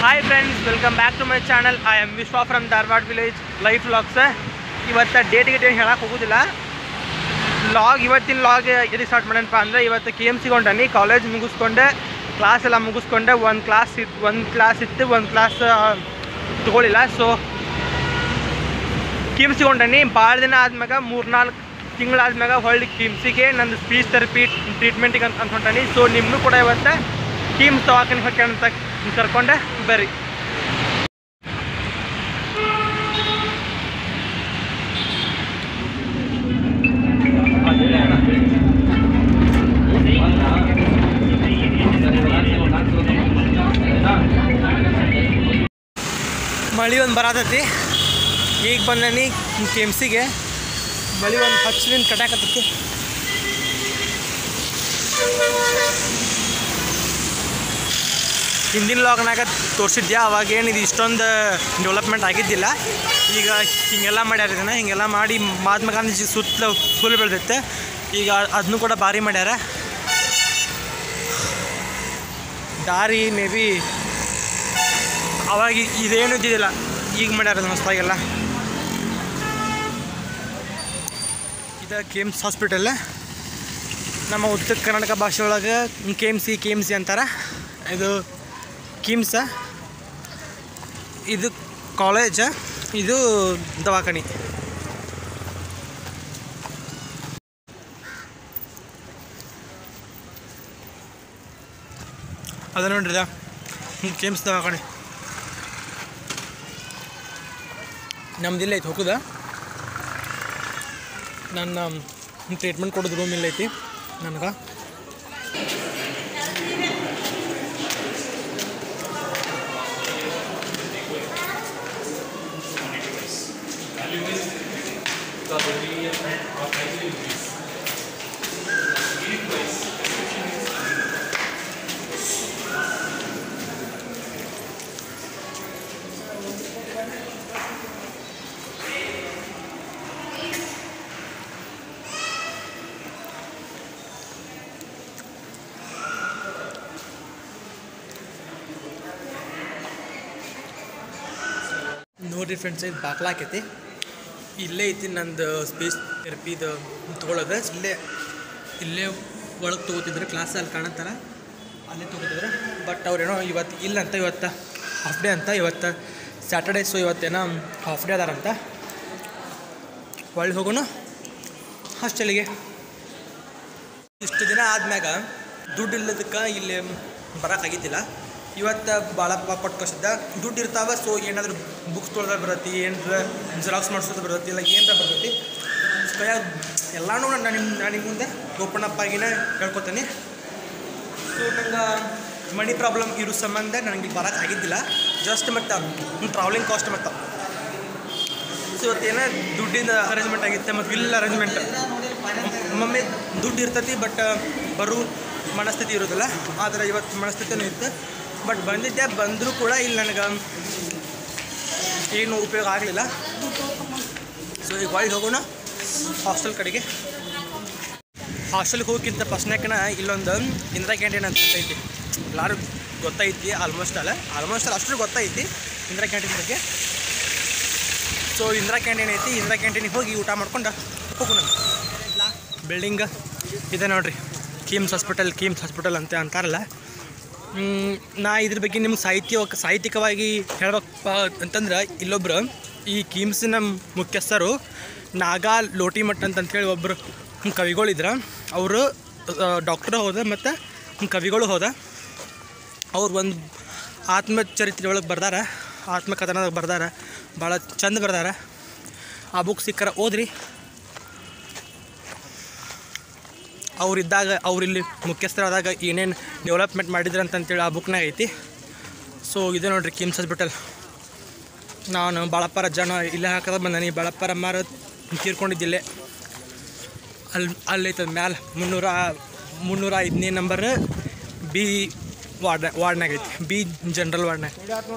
Hi friends welcome back to my channel I am Vishwa from Dharwad village life logs ಇವತ್ತು ಡೇಟ್ ಗಿಟ್ ಏನು ಹೇಳಕ್ಕೆ ಹೋಗೋದಿಲ್ಲ ಲಾಗ್ ಇವತ್ತಿನ ಲಾಗ್ ಎಲ್ಲಿ ಸ್ಟಾರ್ಟ್ ಮಾಡೇನಪ್ಪ ಅಂದರೆ ಇವತ್ತು ಕೆ ಎಮ್ ಸಿ ಕೊಂಡನಿ ಕಾಲೇಜ್ ಮುಗಿಸ್ಕೊಂಡೆ ಕ್ಲಾಸ್ ಎಲ್ಲ ಮುಗಿಸ್ಕೊಂಡೆ ಒಂದು ಕ್ಲಾಸ್ ಇತ್ತು ಒಂದು ಕ್ಲಾಸ್ ಇತ್ತು ಒಂದು ಕ್ಲಾಸ್ ತೊಗೊಳಿಲ್ಲ ಸೊ ಕಿಮ್ಸಿ ಕೊಂಡನಿ ಭಾಳ ದಿನ ಆದ್ಮ್ಯಾಗ ಮೂರು ನಾಲ್ಕು ತಿಂಗಳಾದ್ಮ್ಯಾಗ ಹೊಳ್ಳಿ ಕಿಮ್ಸಿಗೆ ನಂದು ಸ್ಪೀಚ್ ಥೆರಪಿ ಟ್ರೀಟ್ಮೆಂಟಿಗೆ ಅಂತ ಅಂತ ಹೊಂಟಾನಿ ಸೊ ನಿಮ್ಮನ್ನು ಕೂಡ ಇವತ್ತು ಕಿಮ್ಸ್ ದವಾಖಾನೆ ಹೊಕ್ಕೆ ಅಂತ ಕರ್ಕೊಂಡೆ ಬರ್ರಿ ಮಳೆ ಒಂದು ಬರತೈತಿ ಈಗ ಬಂದನಿ ಕೆಮ್ಸಿಗೆ ಮಳೆ ಒಂದು ಹಚ್ಚಲಿಂದ ಕಟಾಕತ್ತೈತಿ ಹಿಂದಿನ ಲಾಗ್ನಾಗ ತೋರಿಸಿದ್ಯಾ ಅವಾಗ ಏನು ಇದು ಇಷ್ಟೊಂದು ಡೆವಲಪ್ಮೆಂಟ್ ಆಗಿದ್ದಿಲ್ಲ ಈಗ ಹಿಂಗೆಲ್ಲ ಮಾಡ್ಯಾರ ಇದನ್ನು ಹಿಂಗೆಲ್ಲ ಮಾಡಿ ಮಹಾತ್ಮ ಗಾಂಧೀಜಿ ಸುತ್ತಲೂ ಫುಲ್ ಬೆಳೆದೈತೆ ಈಗ ಅದನ್ನು ಕೂಡ ಭಾರಿ ಮಾಡ್ಯಾರ ದಾರಿ ಮೇ ಬಿ ಅವಾಗ ಇದೇನು ಇದ್ದಿದ್ದಿಲ್ಲ ಈಗ ಮಾಡ್ಯಾರ ಅದು ಮಸ್ತಾಗೆಲ್ಲ ಇದು ಕೇಮ್ಸ್ ಹಾಸ್ಪಿಟಲ್ ನಮ್ಮ ಉತ್ತರ ಕರ್ನಾಟಕ ಭಾಷೆ ಒಳಗೆ K M C K M C ಅಂತಾರೆ ಇದು ಕಿಮ್ಸ ಇದು ಕಾಲೇಜ ಇದು ದವಾಖಾನೆ ಅದ ನೋಡ್ರಿ ಇದು ಕೇಮ್ಸ್ ದವಾಖಾನೆ ನಮ್ದಿಲ್ಲ ಐತಿ ಹೋಗುದ ನನ್ನ ಟ್ರೀಟ್ಮೆಂಟ್ ಕೊಡೋದು ರೂಮ್ ಇಲ್ಲ ಐತಿ ನನಗೆ ನೋಡಿರಿ ಫ್ರೆಂಡ್ಸ್ ಇದು ಬಾಕ್ಲ ಆಕೈತಿ ಇಲ್ಲೇ ಐತಿ ನಂದು ಸ್ಪೀಚ್ ಥೆರಪಿದು ತೊಗೊಳೋದು ಇಲ್ಲೇ ಇಲ್ಲೇ ಒಳಗೆ ತೊಗೋತಿದ್ರು ಕ್ಲಾಸ್ ಅಲ್ಲಿ ಕಾಣತ್ತಾರ ಅಲ್ಲೇ ತೊಗೋತಿದ್ರು ಬಟ್ ಅವ್ರೇನೋ ಇವತ್ತು ಇಲ್ಲ ಅಂತ ಇವತ್ತು ಹಾಫ್ ಡೇ ಅಂತ ಇವತ್ತು ಸ್ಯಾಟರ್ಡೇ ಸೊ ಇವತ್ತೇನೋ ಹಾಫ್ ಡೇ ಅದಾರಂತ ಒಳ್ಳೆ ಹೋಗೋಣ ಹಾಸ್ಟೆಲಿಗೆ ಇಷ್ಟು ದಿನ ಆದ್ಮ್ಯಾಗ ದುಡ್ಡು ಇಲ್ಲದಕ್ಕೆ ಇಲ್ಲಿ ಬರೋಕ್ಕಾಗಿದ್ದಿಲ್ಲ ಇವತ್ತು ಭಾಳಪ್ಪ ಕೊಟ್ಟು ಕಳ್ಸಿದ್ದ ದುಡ್ಡು ಇರ್ತಾವ ಸೊ ಏನಾದರೂ ಬುಕ್ಸ್ ತೊಳ್ದ ಬರತ್ತಿ ಏನಾರ ಜೆರಾಕ್ಸ್ ಮಾಡಿಸೋದು ಬರ್ತೈತಿ ಇಲ್ಲ ಏನಾರ ಬರ್ತೈತಿ ಸೊ ಕೈಯಾಗ ಎಲ್ಲನೂ ನಾನು ನಿಮ್ಮ ನಾನು ನಿಮ್ಮ ಮುಂದೆ ಓಪನ್ ಅಪ್ ಆಗಿನ ಹೇಳ್ಕೊತೀನಿ ಸೊ ನಂಗೆ ಮನಿ ಪ್ರಾಬ್ಲಮ್ ಇರೋ ಸಂಬಂಧ ನನಗೆ ಇಲ್ಲಿ ಬರೋಕೆ ಆಗಿದ್ದಿಲ್ಲ ಜಸ್ಟ್ ಮತ್ತು ಟ್ರಾವೆಲಿಂಗ್ ಕಾಸ್ಟ್ ಮತ್ತು ಸೊ ಇವತ್ತೇನೋ ದುಡ್ಡಿನ ಅರೇಂಜ್ಮೆಂಟ್ ಆಗಿತ್ತೆ ಮತ್ತು ಬಿಲ್ ಅರೇಂಜ್ಮೆಂಟ್ ಒಮ್ಮೊಮ್ಮೆ ದುಡ್ಡು ಇರ್ತೈತಿ ಬಟ್ ಬರೋ ಮನಸ್ಥಿತಿ ಇರೋದಿಲ್ಲ ಆದರೆ ಇವತ್ತು ಮನಸ್ಥಿತಿನೂ ಇತ್ತು ಬಟ್ ಬಂದಿದ್ದೆ ಬಂದರೂ ಕೂಡ ಇಲ್ಲಿ ನನಗೆ ಏನು ಉಪಯೋಗ ಆಗಲಿಲ್ಲ ಸೊ ಈಗ ಒಳ್ಳೆ ಹೋಗೋಣ ಹಾಸ್ಟೆಲ್ ಕಡೆಗೆ ಹಾಸ್ಟೆಲ್ಗೆ ಹೋಗೋಕ್ಕಿಂತ ಫಸ್ಟ್ನಾಕನ ಇಲ್ಲೊಂದು ಇಂದಿರಾ ಕ್ಯಾಂಟೀನ್ ಅಂತ ಐತಿ ಎಲ್ಲರೂ ಗೊತ್ತೈತಿ ಆಲ್ಮೋಸ್ಟ್ ಅಲ್ಲ ಆಲ್ಮೋಸ್ಟ್ ಅಲ್ಲ ಅಷ್ಟು ಗೊತ್ತೈತಿ ಇಂದಿರಾ ಕ್ಯಾಂಟೀನ್ ಬಗ್ಗೆ ಸೊ ಇಂದಿರಾ ಕ್ಯಾಂಟೀನ್ ಐತಿ ಇಂದಿರಾ ಕ್ಯಾಂಟೀನಿಗೆ ಹೋಗಿ ಊಟ ಮಾಡ್ಕೊಂಡು ಹೋಗೋಣ ಬಿಲ್ಡಿಂಗ್ ಇದೆ ನೋಡ್ರಿ ಕೀಮ್ಸ್ ಹಾಸ್ಪಿಟಲ್ ಕೀಮ್ಸ್ ಹಾಸ್ಪಿಟಲ್ ಅಂತ ಅಂತಾರಲ್ಲ ಮ್, ನಾ ಇದ್ರ ಬಗ್ಗೆ ನಿಮ್ಗೆ ಸಾಹಿತ್ಯ ಸಾಹಿತ್ಯಿಕವಾಗಿ ಹೇಳ್ಬೇಕಪ್ಪ ಅಂತಂದ್ರೆ ಇಲ್ಲೊಬ್ರು ಈ ಕೀಮ್ಸಿನ ಮುಖ್ಯಸ್ಥರು ನಾಗಾ ಲೋಟಿಮಠ್ ಅಂತಂತೇಳಿ ಒಬ್ಬರು ಕವಿಗಳಿದ್ರು ಅವರು ಡಾಕ್ಟರ್ ಹೋದ ಮತ್ತು ಕವಿಗಳು ಹೋದ ಅವ್ರು ಒಂದು ಆತ್ಮಚರಿತ್ರೆ ಒಳಗೆ ಬರ್ದಾರ ಆತ್ಮಕಥನದಾಗ ಬರ್ದಾರ ಭಾಳ ಚಂದ ಬರ್ದಾರ ಆ ಬುಕ್ ಸಿಕ್ಕರ ಓದ್ರಿ ಅವರಿದ್ದಾಗ ಅವರಿಲ್ಲಿ ಮುಖ್ಯಸ್ಥರಾದಾಗ ಏನೇನು ಡೆವಲಪ್ಮೆಂಟ್ ಮಾಡಿದ್ರು ಅಂತಂತೇಳಿ ಆ ಬುಕ್ನಾಗ ಐತಿ ಸೊ ಇದೆ ನೋಡ್ರಿ ಕಿಮ್ಸ್ ಹಾಸ್ಪಿಟಲ್ ನಾನು ಬಾಳಪ್ಪ ಜನ ಇಲ್ಲೇ ಹಾಕದ ಬಂದಾನಿ ಬಾಳಪ್ಪ ಅಮ್ಮಾರ ತೀರ್ಕೊಂಡಿದ್ದಿಲ್ಲೇ ಅಲ್ಲಿ ಅಲ್ಲೈತದ ಮ್ಯಾಲೆ ಮುನ್ನೂರ ಮುನ್ನೂರ ಐದನೇ ನಂಬರ್ ಬಿ ವಾರ್ಡ್ ವಾರ್ಡ್ನಾಗ ಐತಿ ಬಿ ಜನ್ರಲ್ ವಾರ್ಡ್ನಾಗ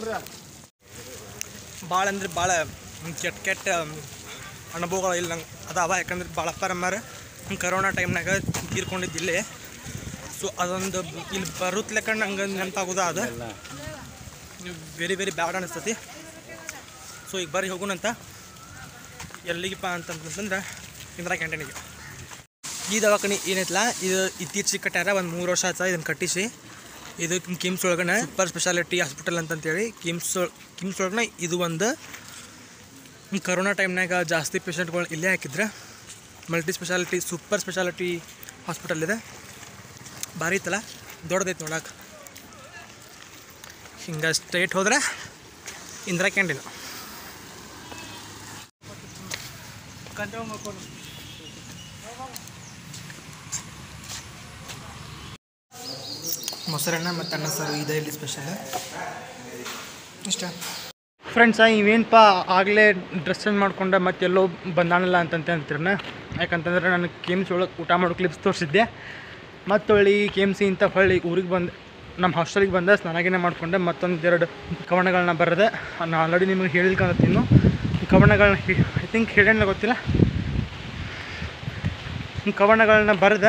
ಭಾಳ ಅಂದ್ರೆ ಭಾಳ ಕೆಟ್ಟ ಕೆಟ್ಟ ಅನುಭವಗಳು ಇಲ್ಲ ನಂಗೆ ಅದಾವ ಯಾಕಂದ್ರೆ ಭಾಳಪ್ಪರಮ್ಮಾರ ಕರೋನಾ ಟೈಮ್ನಾಗ ತೀರ್ಕೊಂಡಿದ್ದಿಲ್ಲೇ ಸೊ ಅದೊಂದು ಇಲ್ಲಿ ಬರುತ್ತಲೆಕ್ಕ ನಂಗೆ ನೆನಪಾಗೋದು ಅದು ವೆರಿ ವೆರಿ ಬ್ಯಾಡ್ ಅನಿಸ್ತತಿ ಸೊ ಈಗ ಬರ್ರಿ ಹೋಗೋಣಂತ ಎಲ್ಲಿಗಪ್ಪ ಅಂತಂತಂದ್ರೆ ಇಂದಿರಾ ಕ್ಯಾಂಟೀನಿಗೆ ಈ ದವಾಖಾನೆ ಏನೈತಲ್ಲ ಇದು ಇತ್ತೀಚೆಗೆ ಕಟ್ಟಾರ ಒಂದು ಮೂರು ವರ್ಷ ಆಯ್ತು ಇದನ್ನು ಕಟ್ಟಿಸಿ ಇದು ಕಿಮ್ಸ್ ಒಳಗನೆ ಸೂಪರ್ ಸ್ಪೆಷಾಲಿಟಿ ಹಾಸ್ಪಿಟಲ್ ಅಂತಂತೇಳಿ ಕಿಮ್ಸ್ ಕಿಮ್ಸ್ ಒಳಗನೆ ಇದು ಒಂದು ಈ ಕರೋನಾ ಟೈಮ್ನಾಗ ಜಾಸ್ತಿ ಪೇಷಂಟ್ಗಳು ಇಲ್ಲೇ ಹಾಕಿದ್ರೆ multi speciality super speciality hospital ಇದೆ ಭಾರಿ ಐತಲ್ಲ ದೊಡ್ಡದೈತೆ ನೋಡಕ್ಕೆ ಹಿಂಗೆ ಸ್ಟ್ರೈಟ್ ಹೋದ್ರೆ ಇಂದಿರಾ ಕ್ಯಾಂಟೀನ್ ಮೊಸರನ್ನ ಮತ್ತು ಅನ್ನ ಸಾರು ಇದೆ ಇಲ್ಲಿ ಸ್ಪೆಷಲ್ ಇಷ್ಟ ಫ್ರೆಂಡ್ಸ ಇವೇನಪ್ಪ ಆಗಲೇ ಡ್ರೆಸ್ ಚೇಂಜ್ ಮಾಡ್ಕೊಂಡೆ ಮತ್ತೆಲ್ಲೋ ಬಂದಾನಲ್ಲ ಅಂತಂತೆ ಅಂತೀರನ ಯಾಕಂತಂದ್ರೆ ನಾನು ಕೆ ಎಮ್ ಸಿ ಒಳಗೆ ಊಟ ಮಾಡೋ ಕ್ಲಿಪ್ಸ್ ತೋರಿಸಿದ್ದೆ ಮತ್ತು ಹೊಳ್ಳಿ ಕೆ ಎಮ್ ಸಿ ಇಂಥ ಹೊಳ್ಳಿ ಊರಿಗೆ ಬಂದು ನಮ್ಮ ಹಾಸ್ಟೆಲಿಗೆ ಬಂದ ಸ್ನಾನಾಗಿನ ಮಾಡಿಕೊಂಡೆ ಮತ್ತೊಂದು ಎರಡು ಕವನಗಳನ್ನ ಬರೆದೆ ನಾನು ಆಲ್ರೆಡಿ ನಿಮಗೆ ಹೇಳಿಲ್ಕಂತೀನಿ ಕವನಗಳನ್ನ ಐ ಥಿಂಕ್ ಹೇಳೇನ ಗೊತ್ತಿಲ್ಲ ಕವನಗಳನ್ನ ಬರೆದೆ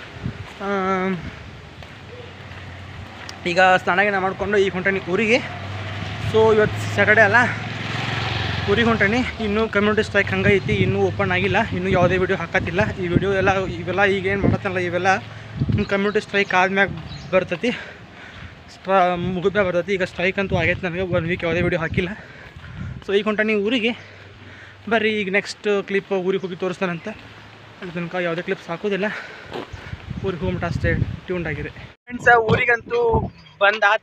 ಈಗ ಸ್ನಾನಾಗಿನ ಮಾಡಿಕೊಂಡು ಈಗ ಹೊಂಟೇನಿ ಊರಿಗೆ ಸೊ ಇವತ್ತು ಸ್ಯಾಟರ್ಡೆ ಅಲ್ಲ ಊರಿಗೆ ಹೊಂಟೇನಿ ಇನ್ನೂ ಕಮ್ಯುನಿಟಿ ಸ್ಟ್ರೈಕ್ ಹಂಗೆ ಐತಿ ಇನ್ನೂ ಓಪನ್ ಆಗಿಲ್ಲ ಇನ್ನೂ ಯಾವುದೇ ವಿಡಿಯೋ ಹಾಕತ್ತಿಲ್ಲ ಈ ವಿಡಿಯೋ ಎಲ್ಲ ಇವೆಲ್ಲ ಈಗ ಏನು ಮಾಡತ್ತಲ್ಲ ಇವೆಲ್ಲ ಕಮ್ಯುನಿಟಿ ಸ್ಟ್ರೈಕ್ ಆದ್ಮ್ಯಾಗ ಬರ್ತೈತಿ ಸ್ಟ್ರಾ ಮುಗಿದ್ಮ್ಯಾಗ ಬರ್ತೈತಿ ಈಗ ಸ್ಟ್ರೈಕ್ ಅಂತೂ ಆಗೈತೆ ನನಗೆ ಒನ್ ವೀಕ್ ಯಾವುದೇ ವಿಡಿಯೋ ಹಾಕಿಲ್ಲ ಸೊ ಈಗ ಹೊಂಟೇನಿ ಊರಿಗೆ ಬರ್ರಿ ಈಗ ನೆಕ್ಸ್ಟ್ ಕ್ಲಿಪ್ ಊರಿಗೆ ಹೋಗಿ ತೋರಿಸ್ತಾನಂತ ಅಲ್ಲಿ ತನಕ ಯಾವುದೇ ಕ್ಲಿಪ್ಸ್ ಹಾಕೋದಿಲ್ಲ ಊರಿಗೆ ಹೋಗ್ಬಿಟ್ಟು ಅಷ್ಟೇ ಟ್ಯೂನ್ಡ್ ಆಗಿದೆ ಫ್ರೆಂಡ್ಸ್ ಊರಿಗಂತೂ ಬಂದಾತ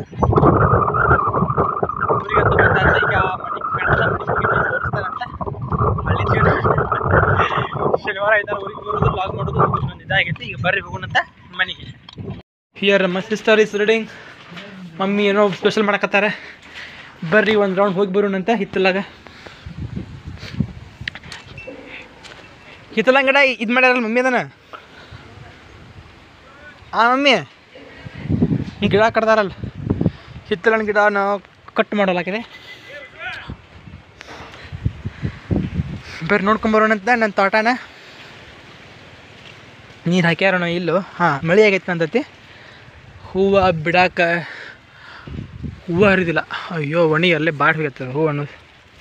ಊರಿಗಂತೂ ಬಂದಾತ ಈಗ ಮನೆ ಕನ್ನಡ ಮನೆ ತೋರಿಸ್ತಾನಂತ ಹಳ್ಳಿ ಜೀವನ ಶನಿವಾರ ಐದಾರು ಊರಿಗೆ ಬರೋದು ಬ್ಲಾಗ್ ಮಾಡೋದು ಒಂದು ಇದಾಗೈತಿ ಈಗ ಬರ್ರಿ ಹೋಗೋಣಂತ ಮನೆಗೆ ಹಿಯರ್ ನಮ್ಮ ಸಿಸ್ಟರ್ ಇಸ್ ರೀಡಿಂಗ್ ಮಮ್ಮಿ ಏನೋ ಸ್ಪೆಷಲ್ ಮಾಡಕತ್ತಾರೆ ಬರ್ರಿ ಒಂದು ರೌಂಡ್ ಹೋಗಿ ಬರೋಣಂತ ಹಿತ್ತಲಾಗ ಹಿತ್ತಲಂಗಡ ಇದು ಮಾಡ್ಯಾರಲ್ಲ ಮಮ್ಮಿ ಅದನ್ನ ಆ ಮಮ್ಮಿ ಈ ಗಿಡ ಕಡ್ದಾರಲ್ಲ ಹಿತ್ತಲನ ಗಿಡ ನಾವು ಕಟ್ ಮಾಡಲಾಗಿದೆ ಬರ್ರಿ ನೋಡ್ಕೊಂಬರೋಣಂತ ನನ್ನ ತೋಟನ ನೀರು ಹಾಕ್ಯಾರಣ ಇಲ್ಲೋ ಹಾಂ ಮಳೆ ಆಗೈತೆ ಅಂತತಿ ಹೂವು ಬಿಡಾಕ ಹೂವು ಹರಿದಿಲ್ಲ ಅಯ್ಯೋ ಒಣಿ ಅಲ್ಲೇ ಬಾಡ್ ಹೋಗೈತೆ ಹೂವು ಅನ್ನೋದು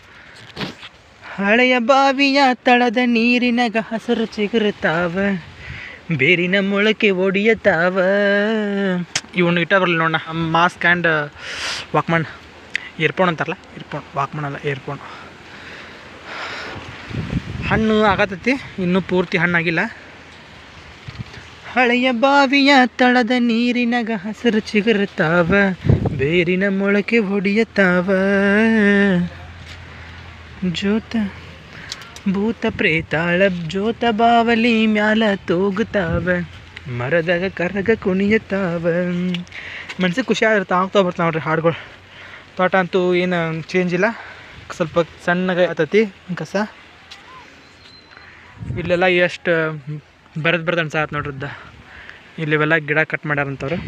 ಹಳೆಯ ಬಾವಿಯ ತಳದ ನೀರಿನಾಗ ಹಸಿರು ಚಿಗುರುತ್ತಾವ ಬೇರಿನ ಮೊಳಕೆ ಒಡಿಯತಾವ ಇವನು ಇಟ್ಟ ಬರಲ್ಲ ನೋಡ ಮಾಸ್ಕ್ ಆ್ಯಂಡ್ ವಾಕ್ಮನ್ ಇಯರ್ಫೋನ್ ಅಂತಾರಲ್ಲ ಇಯರ್ಫೋನ್ ವಾಕ್ಮನ್ ಅಲ್ಲ ಇಯರ್ಫೋನ್ ಹಣ್ಣು ಆಗತೈತಿ ಇನ್ನೂ ಪೂರ್ತಿ ಹಣ್ಣಾಗಿಲ್ಲ ಹಳೆಯ ಬಾವಿಯ ತಳದ ನೀರಿನಾಗ ಹಸಿರು ಚಿಗುರುತ್ತಾವ ಬೇರಿನ ಮೊಳಕೆ ಹೊಡಿಯತಾವ ಜೋತ ಭೂತ ಪ್ರೇತಾಳ ಜೋತ ಬಾವಲಿ ಮ್ಯಾಲ ತೂಗುತ್ತಾವ ಮರದಾಗ ಕರಗ ಕುಣಿಯತಾವ ಮನ್ಸಿಗೆ ಖುಷಿ ಆಗಿರುತ್ತೆ ಆಗ್ತಾ ಬರ್ತಾವ ನೋಡ್ರಿ ಹಾಡುಗಳು ತೋಟ ಅಂತೂ ಏನು ಚೇಂಜ್ ಇಲ್ಲ ಸ್ವಲ್ಪ ಸಣ್ಣಗೆ ಆತತಿ ಕಸ ಇಲ್ಲೆಲ್ಲ ಎಷ್ಟು ಬರದ್ ಬರದ್ ಅನ್ಸಾತ್ ನೋಡ್ರಿದ್ದ ಇಲ್ಲಿವೆಲ್ಲ ಗಿಡ ಕಟ್ ಮಾಡ್ಯಾರಂತವ್ರು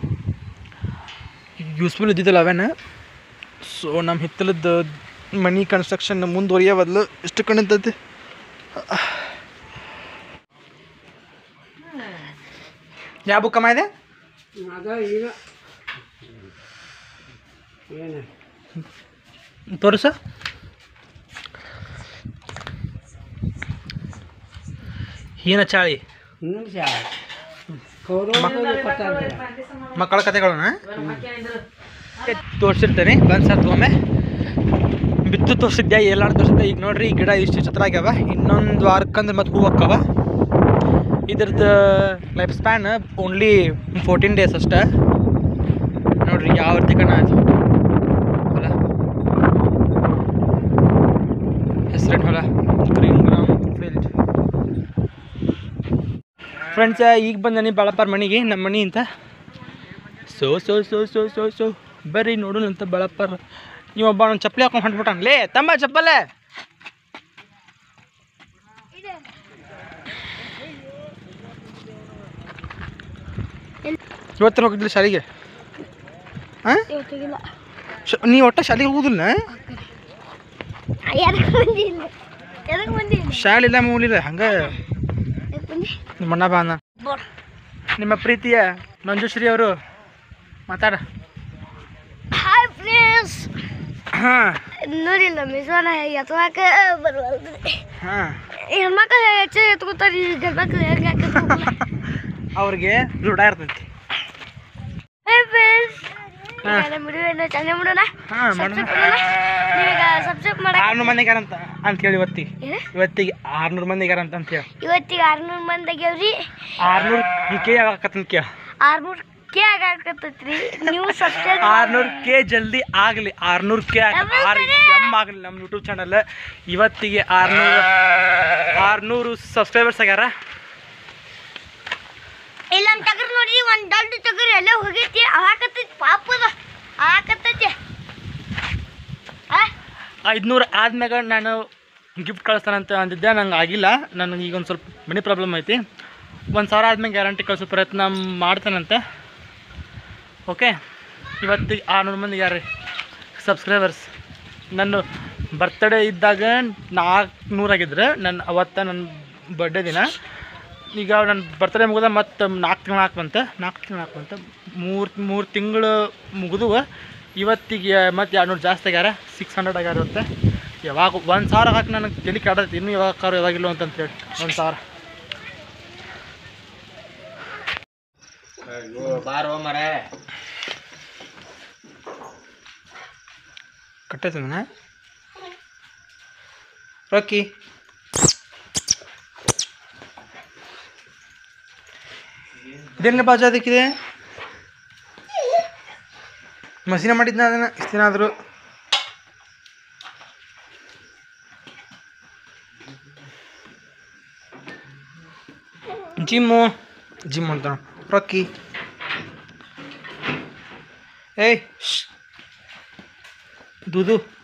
ಯೂಸ್ಫುಲ್ ಇದ್ದಿದ್ದಲ್ಲ ಅವೇನ ಸೊ ನಮ್ಮ ಹಿತ್ತಲದ ಮನಿ ಕನ್ಸ್ಟ್ರಕ್ಷನ್ ಮುಂದುವರಿಯೋ ಬದಲು ಎಷ್ಟು ಕಣಿತೈತಿ ಯಾವ ಬುಕ್ಕಮ್ಮ ಇದೆ ತೋರಿಸ ಹೀನ ಚಾಳಿ ಮಕ್ಕಳ ಕಥೆಗಳನ್ನ ತೋರಿಸಿರ್ತೇನೆ ಬಂದು ಸರ್ ಒಮ್ಮೆ ಬಿತ್ತು ತೋರಿಸಿದ್ದೆ ಎಲ್ಲ ತೋರಿಸಿದ್ದೆ ಈಗ ನೋಡ್ರಿ ಈ ಗಿಡ ಇಷ್ಟು ಚಿತ್ರ ಆಗ್ಯಾವ ಇನ್ನೊಂದು ವಾರಕ್ಕಂದ್ರೆ ಮತ್ತೆ ಹೂವು ಅಕ್ಕವ ಇದ್ರದ್ದು life span only fourteen days ಅಷ್ಟೇ ನೋಡ್ರಿ ಯಾವ ರೀತಿ ಕಣ ಅದು ಹೊಲ ಹೆಸರೇನು ಹೊಲ ಗ್ರೀನ್ ಗ್ರಾಮ್ ಫೀಲ್ಡ್ ಫ್ರೆಂಡ್ಸ ಈಗ ಬಂದನಿ ಬಾಳಪ್ಪಾರ ಮನೆಗೆ ನಮ್ಮ ಮನೆ ಅಂತ so so so so so so ಬರ್ರಿ ನೋಡೋಣ ಅಂತ ಬಾಳಪ್ಪಾರ ನೀವೊಬ್ಬ ಒಂದು ಚಪ್ಪಲಿ ಹಾಕೊಂಡು ಹೊಂಟ್ಬಿಟ್ಟಾನ ಲೇ ತಮ್ಮ ಚಪ್ಪಲೆ ಇವತ್ತು ಹೋಗಿದ್ಲಿ ಶಾಲೆಗೆ ಹಾಂ ಇವತ್ತಿಗಿಲ್ಲ ನೀ ಒಟ್ಟ ಶಾಲೆಗೆ ಹೋಗುದಿಲ್ಲ ಎದಕ್ಕೆ ಬಂದಿಲ್ಲ ಎದಕ್ಕೆ ಬಂದಿಲ್ಲ ಶಾಲೆ ಇಲ್ಲ ಮೂಲಿಲ್ಲ ಹಂಗೆ ಎದಕ್ಕೆ ಬಂದಿ ನಿಮ್ಮ ಅಣ್ಣ ಬಾ ಅಣ್ಣ ಬೋರ್ ನಿಮ್ಮ ಪ್ರೀತಿಯ ಮಂಜುಶ್ರೀ ಅವರು ಮಾತಾಡ ಹಾಯ್ ಫ್ರೆಂಡ್ಸ್ ಹಾಂ ನೋಡಿಲ್ಲ ಮಿಸೋನ ಎತ್ತವಾಕ ಬರುವಲ್ರಿ ಹಾಂ ಹೆಣ್ಮಕ್ಳು ಹೆಚ್ಚು ಎತ್ಕೋತಾರೆ ಈ ಗಂಡ್ಮಕ್ಳು ಹೆಂಗೆ ಹಾಕಿದ್ರು ಅವ್ರಿಗೆ ರೂಢ ಇರ್ತೈತಿ ಹಾ. ನಮ್ಮ ವಿಡಿಯೋನ ಚೆನ್ನಾಗಿ ಮಾಡೋಣ ಹಾಂ ಸಬ್ಸ್ಕ್ರೈಬ್ ಮಾಡೋಣ ಮಾಡೋಣ ನೀವೀಗ ಸಬ್ಸ್ಕ್ರೈಬ್ ಮಾಡಕ್ಕೆ ಆರ್ನೂರು ಮಂದಿಗಾರಂತ ಅಂತ ಹೇಳಿ ಇವತ್ತಿಗೆ ಏನು? ಇವತ್ತಿಗೆ ಆರ್ನೂರು ಮಂದಿಗಾರಂತ ಅಂತ ಹೇಳಿ ಇವತ್ತಿಗೆ ಆರ್ನೂರು ಮಂದಿ ಆಗ್ಯಾವ್ರಿ ಆರ್ನೂರು ಕೆ ಆಗಕತ್ತಂತ ಕೇಳ ಆರ್ನೂರು ಕೆ ಆಗಾಕತ್ತೈತ್ರಿ ನೀವು ಸಬ್ಸ್ಕ್ರೈಬ್ ಆರ್ನೂರು ಕೆ ಜಲ್ದಿ ಆಗಲಿ ಆರ್ನೂರು ಕೆ ಆರ್ ಎಮ್ ಆಗಲಿ ನಮ್ಮ ಯೂಟ್ಯೂಬ್ ಚಾನಲ್ ಇವತ್ತಿಗೆ ಆರ್ನೂರು ಆರ್ನೂರು ಸಬ್ಸ್ಕ್ರೈಬರ್ಸ್ ಆಗ್ಯಾರ ಇಲ್ಲ ನಮ್ಮ ಟಗರ್ ನೋಡ್ರಿ ಒಂದು ದೊಡ್ಡ ಟಗರ್ ಎಲ್ಲ ಹೋಗೈತಿ ಆಕತ್ತೈತಿ ಪಾಪದ ಆಕತ್ತೈತಿ ಆ ಐದುನೂರು ಆದ್ಮ್ಯಾಗ ನಾನು ಗಿಫ್ಟ್ ಕಳಿಸ್ತಾನಂತ ಅಂದಿದ್ದೆ ನಂಗೆ ಆಗಿಲ್ಲ ನನಗೆ ಈಗ ಒಂದು ಸ್ವಲ್ಪ ಮನಿ ಪ್ರಾಬ್ಲಮ್ ಐತಿ ಒಂದು ಸಾವಿರ ಆದ್ಮೇಲೆ ಗ್ಯಾರಂಟಿ ಕಳಿಸೋ ಪ್ರಯತ್ನ ಮಾಡ್ತಾನಂತೆ ಓಕೆ ಇವತ್ತಿಗೆ ಆರುನೂರು ಮಂದಿ ಯಾರು ಸಬ್ಸ್ಕ್ರೈಬರ್ಸ್ ನನ್ನ ಬರ್ತ್ಡೇ ಇದ್ದಾಗ ನಾಲ್ಕುನೂರಾಗಿದ್ರೆ ನನ್ನ ಅವತ್ತ ನನ್ನ ಬರ್ಡೇ ದಿನ ಈಗ ನನ್ನ ಬರ್ತ್ಡೇ ಮುಗಿದ ಮತ್ತು ನಾಲ್ಕು ತಿಂಗಳು ಹಾಕಿ ಬಂತೆ ನಾಲ್ಕು ತಿಂಗಳು ಹಾಕಿ ಬಂತೆ ಮೂರು ಮೂರು ತಿಂಗಳು ಮುಗಿದು ಇವತ್ತಿಗೆ ಮತ್ತು ಎರಡು ನೂರು ಜಾಸ್ತಿ ಆಗ್ಯಾರ ಸಿಕ್ಸ್ ಹಂಡ್ರೆಡ್ ಆಗ್ಯಾರ ಇವತ್ತು ಯಾವಾಗ ಒಂದು ಸಾವಿರ ಹಾಕಿ ನನಗೆ ತಲೆ ಕಾಡತ್ತೆ ಇನ್ನೂ ಯಾವಾಗ ಕಾರು ಯಾವಾಗಿಲ್ಲ ಅಂತಂತೇಳಿ ಒಂದು ಸಾವಿರ ಬಾರೋ ಮರೆ ಕಟ್ಟೈತನ ರೊಕ್ಕಿ ಇದೇನು ಬಾಜು ಅದಕ್ಕಿದೆ ಮಸೀನ ಮಾಡಿದ್ನ ಅದನ್ನ ಇಷ್ಟು ದಿನ ಆದರೂ ಜಿಮ್ಮು ಜಿಮ್ ಅಂತ ರೊಕ್ಕಿ ಏಯ್ ಶ್. ದೂದು